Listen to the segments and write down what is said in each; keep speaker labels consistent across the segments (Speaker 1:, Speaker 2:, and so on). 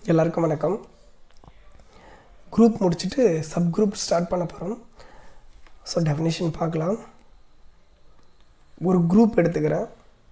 Speaker 1: எல்லாருக்கும் வணக்கம் குரூப் முடிச்சுட்டு சப் குரூப் ஸ்டார்ட் பண்ண போகிறோம் ஸோ டெஃபினேஷன் பார்க்கலாம் ஒரு குரூப் எடுத்துக்கிறேன்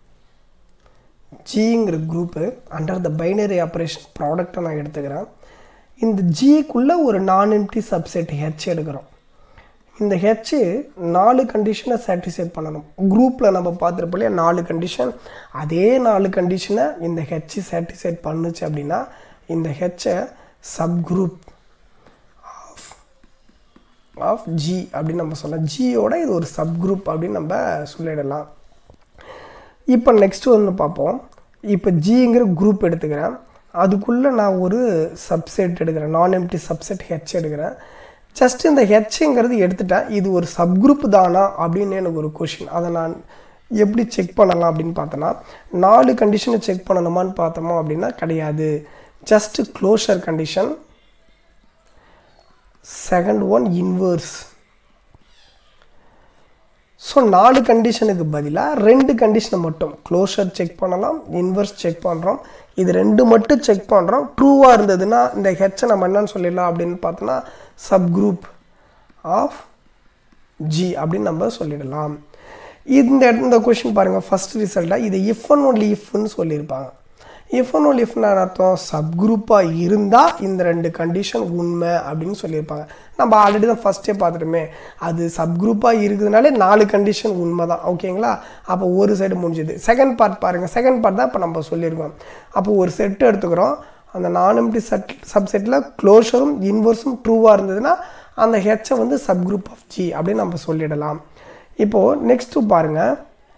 Speaker 1: ஜிங்கிற group under the binary operation ப்ராடக்டை நான் எடுத்துக்கிறேன் இந்த ஜிக்குள்ளே ஒரு நான் எம்டி சப்செட் ஹெச் எடுக்கிறோம் இந்த ஹெச் நாலு கண்டிஷனை சாட்டிஸ்ஃபை பண்ணணும் குரூப்பில் நம்ம பார்த்துருப்போம் இல்லையா நாலு கண்டிஷன் அதே நாலு கண்டிஷனை இந்த ஹெச் சாட்டிஸ்ஃபை பண்ணுச்சு அப்படின்னா இந்த ஹெச்சை sub group of of G அப்படின்னு நம்ம சொல்லலாம் ஜியோட இது ஒரு சப் குரூப் அப்படின்னு நம்ம சொல்லிடலாம் இப்போ நெக்ஸ்ட் ஒன்று பார்ப்போம் இப்போ ஜிங்கிற குரூப் எடுத்துக்கிறேன் அதுக்குள்ளே நான் ஒரு சப்செட் எடுக்கிறேன் நான் எம்டி சப்செட் ஹெச் எடுக்கிறேன் ஜஸ்ட் இந்த ஹெச்ங்கிறது எடுத்துட்டேன் இது ஒரு சப் குரூப் தானா அப்படின்னு எனக்கு ஒரு கொஷின் அதை நான் எப்படி செக் பண்ணலாம் அப்படின்னு பார்த்தோன்னா நாலு கண்டிஷனை செக் பண்ணணுமான்னு பார்த்தோமா அப்படின்னா கிடையாது just closure condition second one inverse so நாலு கண்டிஷனுக்கு பதிலாக ரெண்டு கண்டிஷனை மட்டும் க்ளோஷர் செக் பண்ணலாம் இன்வர்ஸ் செக் பண்ணுறோம் இது ரெண்டு மட்டும் செக் பண்ணுறோம் ட்ரூவாக இருந்ததுன்னா இந்த ஹெச்சை நம்ம என்னன்னு சொல்லிடலாம் அப்படின்னு பார்த்தோன்னா சப் குரூப் ஆஃப் ஜி அப்படின்னு நம்ம சொல்லிடலாம் இந்த இந்த கொஷின் பாருங்கள் ஃபஸ்ட் ரிசல்ட்டாக இது இஃப் அண்ட் ஒன்லி இஃப்னு சொல்லியிருப்பாங்க இஃப் அண்ட் ஒன்லி இஃப்னு அர்த்தம் சப் குரூப்பாக இருந்தால் இந்த ரெண்டு கண்டிஷன் உண்மை அப்படின்னு சொல்லியிருப்பாங்க நம்ம ஆல்ரெடி தான் ஃபஸ்ட்டே பார்த்துட்டோமே அது சப் குரூப்பாக இருக்குதுனாலே நாலு கண்டிஷன் உண்மை தான் ஓகேங்களா அப்போ ஒரு சைடு முடிஞ்சுது செகண்ட் பார்ட் பாருங்கள் செகண்ட் பார்ட் தான் இப்போ நம்ம சொல்லியிருக்கோம் அப்போ ஒரு செட்டு எடுத்துக்கிறோம் அந்த நான் எம்டி செட் சப்செட்டில் க்ளோஷரும் இன்வர்ஸும் ட்ரூவாக இருந்ததுன்னா அந்த ஹெச்சை வந்து சப் குரூப் ஆஃப் ஜி அப்படின்னு நம்ம சொல்லிடலாம் இப்போது நெக்ஸ்ட்டு பாருங்கள்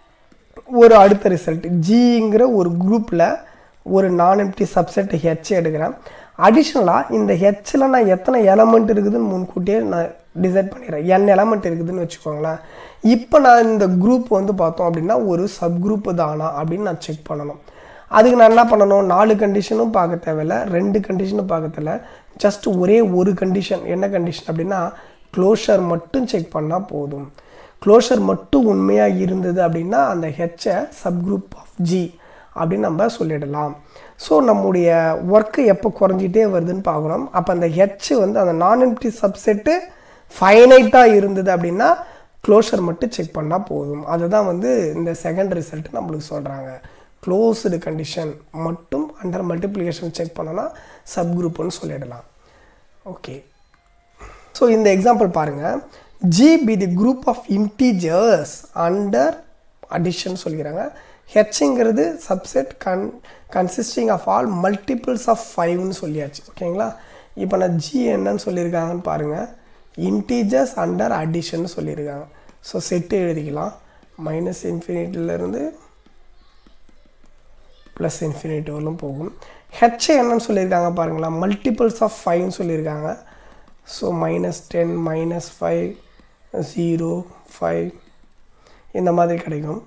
Speaker 1: ஒரு அடுத்த ரிசல்ட் ஜிங்கிற ஒரு குரூப்பில் ஒரு நான் எம்டி சப்செட் ஹெச் எடுக்கிறேன் அடிஷ்னலாக இந்த ஹெச்சில் நான் எத்தனை எலமெண்ட் இருக்குதுன்னு முன்கூட்டியே நான் டிசைட் பண்ணிடுறேன் என் எலமெண்ட் இருக்குதுன்னு வச்சுக்கோங்களேன் இப்போ நான் இந்த குரூப் வந்து பார்த்தோம் அப்படின்னா ஒரு சப் குரூப் தானா அப்படின்னு நான் செக் பண்ணணும் அதுக்கு நான் என்ன பண்ணணும் நாலு கண்டிஷனும் பார்க்க தேவையில்ல ரெண்டு கண்டிஷனும் பார்க்க தேவையில்ல ஜஸ்ட் ஒரே ஒரு கண்டிஷன் என்ன கண்டிஷன் அப்படின்னா க்ளோஷர் மட்டும் செக் பண்ணால் போதும் க்ளோஷர் மட்டும் உண்மையாக இருந்தது அப்படின்னா அந்த ஹெச்சை சப் குரூப் ஆஃப் ஜி அப்படின்னு நம்ம சொல்லிடலாம் ஸோ நம்முடைய ஒர்க்கு எப்போ குறைஞ்சிட்டே வருதுன்னு பார்க்குறோம் அப்போ அந்த ஹெச் வந்து அந்த நான் எம்டி சப்செட்டு ஃபைனைட்டாக இருந்தது அப்படின்னா க்ளோஷர் மட்டும் செக் பண்ணால் போதும் அதுதான் வந்து இந்த செகண்ட் ரிசல்ட் நம்மளுக்கு சொல்கிறாங்க க்ளோஸ்டு கண்டிஷன் மட்டும் அண்டர் மல்டிப்ளிகேஷன் செக் பண்ணோன்னா சப் குரூப்னு சொல்லிடலாம் ஓகே ஸோ இந்த எக்ஸாம்பிள் பாருங்கள் G be the group of integers under addition சொல்லிக்கிறாங்க ஹெச்ங்கிறது சப்செட் கன் consisting of all multiples of ஃபைவ்னு சொல்லியாச்சு ஓகேங்களா இப்போ நான் ஜி என்னன்னு சொல்லியிருக்காங்கன்னு பாருங்கள் இன்டீஜர்ஸ் அண்டர் அடிஷன் சொல்லியிருக்காங்க ஸோ செட்டு எழுதிக்கலாம் மைனஸ் இன்ஃபினிட்டிலேருந்து ப்ளஸ் இன்ஃபினிட்டி வரலும் போகும் ஹெச் என்னன்னு சொல்லியிருக்காங்க பாருங்களா மல்டிபிள்ஸ் ஆஃப் ஃபைவ்னு சொல்லியிருக்காங்க so minus ten minus five zero five இந்த மாதிரி கிடைக்கும்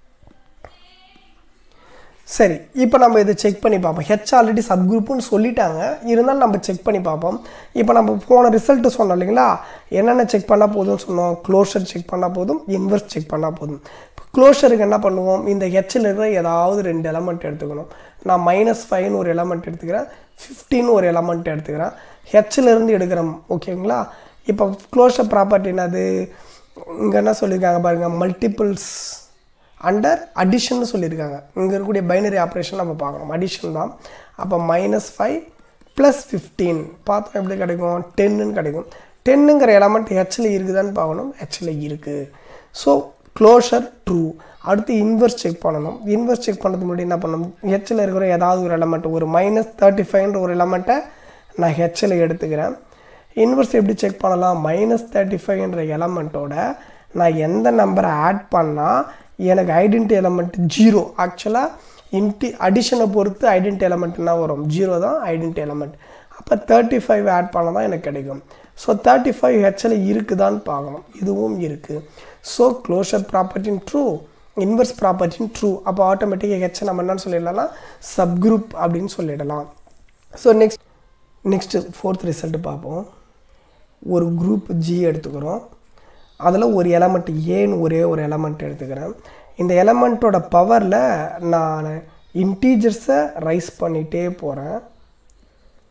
Speaker 1: சரி இப்போ நம்ம இதை செக் பண்ணி பார்ப்போம் ஹெச் ஆல்ரெடி சப் குரூப்புன்னு சொல்லிட்டாங்க இருந்தாலும் நம்ம செக் பண்ணி பார்ப்போம் இப்போ நம்ம போன ரிசல்ட்டு சொன்னோம் இல்லைங்களா என்னென்ன செக் பண்ணால் போதும்னு சொன்னோம் க்ளோஷர் செக் பண்ணால் போதும் இன்வெர்ஸ் செக் பண்ணால் போதும் க்ளோஷருக்கு என்ன பண்ணுவோம் இந்த ஹெச்சில் இருக்கிற ஏதாவது ரெண்டு எலமெண்ட் எடுத்துக்கணும் நான் மைனஸ் ஃபைவ்னு ஒரு எலமெண்ட் எடுத்துக்கிறேன் ஃபிஃப்டின்னு ஒரு எலமெண்ட் எடுத்துக்கிறேன் ஹெச்சிலேருந்து எடுக்கிறோம் ஓகேங்களா இப்போ க்ளோஷர் ப்ராப்பர்ட்டி என்னது இங்கே என்ன சொல்லியிருக்காங்க பாருங்கள் மல்டிபிள்ஸ் அண்டர் அடிஷன் சொல்லியிருக்காங்க இங்கே இருக்கக்கூடிய பைனரி ஆப்ரேஷன் நம்ம பார்க்கணும் அடிஷன் தான் அப்போ மைனஸ் ஃபைவ் ப்ளஸ் ஃபிஃப்டீன் பார்த்தா எப்படி கிடைக்கும் டென்னுன்னு கிடைக்கும் டென்னுங்கிற எலமெண்ட் ஹெச்சில் இருக்குதான்னு பார்க்கணும் ஹெச்சில் இருக்குது ஸோ க்ளோஷர் ட்ரூ அடுத்து இன்வெர்ஸ் செக் பண்ணணும் இன்வெர்ஸ் செக் பண்ணுறதுக்கு முன்னாடி என்ன பண்ணணும் ஹெச்சில் இருக்கிற ஏதாவது ஒரு எலமெண்ட் ஒரு மைனஸ் தேர்ட்டி ஃபைவ்ன்ற ஒரு எலமெண்ட்டை நான் ஹெச்சில் எடுத்துக்கிறேன் இன்வெர்ஸ் எப்படி செக் பண்ணலாம் மைனஸ் தேர்ட்டி ஃபைவ்ன்ற எலமெண்ட்டோட நான் எந்த நம்பரை ஆட் பண்ணால் எனக்கு ஐடென்டி எலமெண்ட் ஜீரோ ஆக்சுவலாக இன்டி அடிஷனை பொறுத்து ஐடென்டி எலமெண்ட் என்ன வரும் ஜீரோ தான் ஐடென்டி எலமெண்ட் அப்போ தேர்ட்டி ஃபைவ் ஆட் பண்ண தான் எனக்கு கிடைக்கும் ஸோ தேர்ட்டி ஃபைவ் ஹெச்சில் இருக்குதான்னு பார்க்கணும் இதுவும் இருக்குது ஸோ க்ளோஷர் ப்ராப்பர்ட்டின் ட்ரூ இன்வெர்ஸ் ப்ராப்பர்ட்டின் ட்ரூ அப்போ ஆட்டோமேட்டிக்காக ஹெச்சை நம்ம என்னன்னு சொல்லிடலாம்னா சப் குரூப் அப்படின்னு சொல்லிடலாம் so next next fourth result பார்ப்போம் ஒரு குரூப் ஜி எடுத்துக்கிறோம் அதில் ஒரு எலமெண்ட் ஏன்னு ஒரே ஒரு எலமெண்ட் எடுத்துக்கிறேன் இந்த எலமெண்ட்டோட பவரில் நான் இன்டீஜர்ஸை ரைஸ் பண்ணிகிட்டே போகிறேன்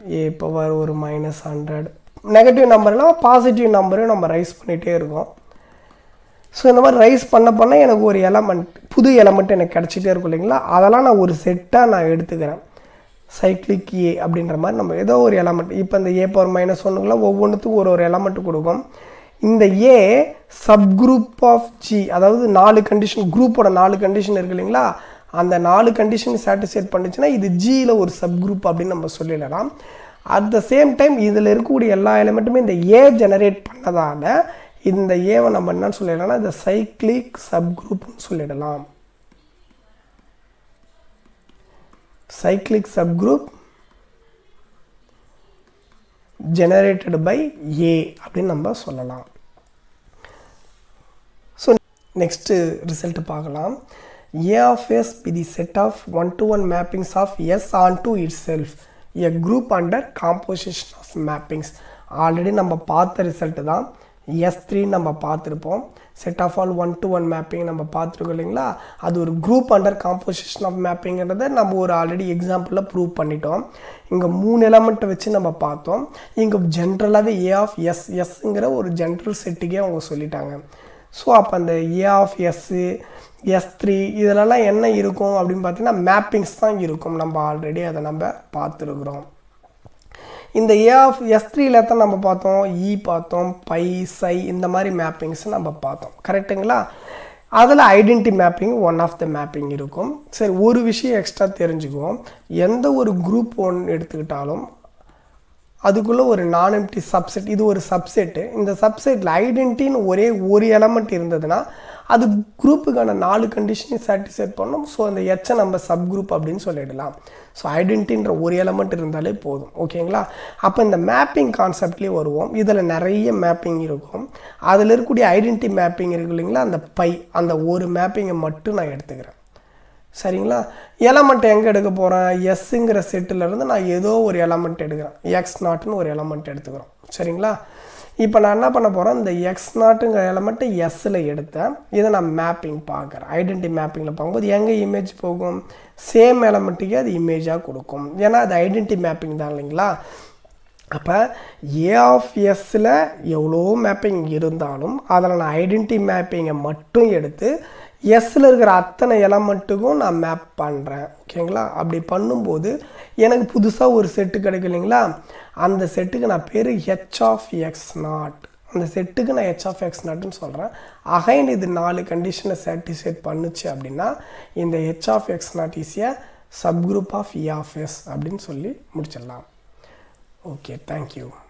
Speaker 1: ஏ பவர் ஒரு மைனஸ் ஹண்ட்ரட் நெகட்டிவ் நம்பர்லாம் பாசிட்டிவ் நம்பரையும் நம்ம ரைஸ் பண்ணிகிட்டே இருக்கோம் ஸோ இந்த மாதிரி ரைஸ் பண்ண பண்ண எனக்கு ஒரு எலமெண்ட் புது எலமெண்ட் எனக்கு கிடச்சிட்டே இருக்கும் இல்லைங்களா அதெல்லாம் நான் ஒரு செட்டாக நான் எடுத்துக்கிறேன் சைக்ளிக் ஏ அப்படின்ற மாதிரி நம்ம ஏதோ ஒரு எலமெண்ட் இப்போ இந்த ஏ பவர் மைனஸ் ஒன்றுக்குலாம் ஒவ்வொன்றுத்துக்கும் ஒரு ஒரு எலமெண்ட் கொடுக்கும் இந்த ஏ சப்குரூப் ஆஃப் ஜி அதாவது நாலு கண்டிஷன் குரூப்போட நாலு கண்டிஷன் இருக்கு இல்லைங்களா அந்த நாலு கண்டிஷன் சாட்டிஸ்ஃபைட் பண்ணுச்சுன்னா இது ஜியில் ஒரு சப்குரூப் அப்படின்னு நம்ம சொல்லிடலாம் அட் த சேம் டைம் இதில் இருக்கக்கூடிய எல்லா எலிமெண்ட்டுமே இந்த ஏ ஜெனரேட் பண்ணதால இந்த ஏவை நம்ம என்னன்னு சொல்லிடலாம்னா இந்த சைக்ளிக் சப்குரூப்னு சொல்லிடலாம் cyclic subgroup generated by A அப்படின்னு நம்ம சொல்லலாம் ஸோ நெக்ஸ்ட்டு ரிசல்ட் பார்க்கலாம் A of S be the set of one to one mappings of S onto itself a group under composition of mappings already நம்ம பார்த்த result தான் S three நம்ம பார்த்துருப்போம் set of all one to one mapping நம்ம பார்த்துருக்கோம் இல்லைங்களா அது ஒரு குரூப் அண்டர் காம்போசிஷன் ஆஃப் மேப்பிங்கிறத நம்ம ஒரு ஆல்ரெடி எக்ஸாம்பிளில் ப்ரூவ் பண்ணிட்டோம் இங்கே மூணு எலமெண்ட்டை வச்சு நம்ம பார்த்தோம் இங்கே ஜென்ரலாகவே ஏ ஆஃப் எஸ் எஸ்ங்கிற ஒரு ஜென்ரல் செட்டுக்கே அவங்க சொல்லிட்டாங்க ஸோ அப்போ அந்த A of S S three இதிலலாம் என்ன இருக்கும் அப்படின்னு பார்த்தீங்கன்னா மேப்பிங்ஸ் தான் இருக்கும் நம்ம ஆல்ரெடி அதை நம்ம பார்த்துருக்குறோம் இந்த ஏ ஆஃப் எஸ் த்ரீல தான் நம்ம பார்த்தோம் இ பார்த்தோம் பை சை இந்த மாதிரி மேப்பிங்ஸ் நம்ம பார்த்தோம் கரெக்டுங்களா அதில் identity mapping one of the mapping இருக்கும் சரி ஒரு விஷயம் எக்ஸ்ட்ரா தெரிஞ்சுக்குவோம் எந்த ஒரு குரூப் ஒன் எடுத்துக்கிட்டாலும் அதுக்குள்ளே ஒரு நான் எம்டி சப்செட் இது ஒரு சப்செட்டு இந்த சப்செட்டில் ஐடென்டின்னு ஒரே ஒரு எலமெண்ட் இருந்ததுன்னா அது குரூப்புக்கான நாலு கண்டிஷனையும் சாட்டிஸ்ஃபைட் பண்ணும் ஸோ அந்த எச்சை நம்ம சப் குரூப் அப்படின்னு சொல்லிடலாம் ஸோ ஐடென்டின்ற ஒரு எலமெண்ட் இருந்தாலே போதும் ஓகேங்களா அப்போ இந்த மேப்பிங் கான்செப்ட்லேயே வருவோம் இதில் நிறைய மேப்பிங் இருக்கும் அதில் இருக்கக்கூடிய ஐடென்டி மேப்பிங் இருக்கு இல்லைங்களா அந்த பை அந்த ஒரு மேப்பிங்கை மட்டும் நான் எடுத்துக்கிறேன் சரிங்களா எலமெண்ட் எங்கே எடுக்க போகிறேன் எஸ்ஸுங்கிற செட்டிலேருந்து நான் ஏதோ ஒரு எலமெண்ட் எடுக்கிறேன் எக்ஸ் நாட்டுன்னு ஒரு எலமெண்ட் எடுத்துக்கிறோம் சரிங்களா இப்போ நான் என்ன பண்ண போகிறேன் இந்த எக்ஸ் நாட்டுங்கிற எலமெண்ட்டை எஸ்ஸில் எடுத்தேன் இதை நான் மேப்பிங் பார்க்குறேன் ஐடென்டி மேப்பிங்கில் பார்க்கும்போது எங்கே இமேஜ் போகும் சேம் எலமெண்ட்டுக்கே அது இமேஜாக கொடுக்கும் ஏன்னா அது ஐடென்டி மேப்பிங் தான் இல்லைங்களா அப்போ ஏ ஆஃப் எஸ்ஸில் எவ்வளோ மேப்பிங் இருந்தாலும் அதில் நான் ஐடென்டி மேப்பிங்கை மட்டும் எடுத்து எஸ்ஸில் இருக்கிற அத்தனை எலமெண்ட்டுக்கும் நான் மேப் பண்ணுறேன் ஓகேங்களா அப்படி பண்ணும்போது எனக்கு புதுசாக ஒரு செட்டு கிடைக்கும் இல்லைங்களா அந்த செட்டுக்கு நான் பேர் ஹெச் ஆஃப் எக்ஸ் நாட் அந்த செட்டுக்கு நான் ஹெச் ஆஃப் எக்ஸ் நாட்னு சொல்கிறேன் அகைன் இது நாலு கண்டிஷனை சாட்டிஸ்ஃபைட் பண்ணுச்சு அப்படின்னா இந்த ஹெச் ஆஃப் எக்ஸ் நாட் ஈஸியாக subgroup of E of S அப்படின்னு சொல்லி முடிச்சிடலாம் ஓகே தேங்க்யூ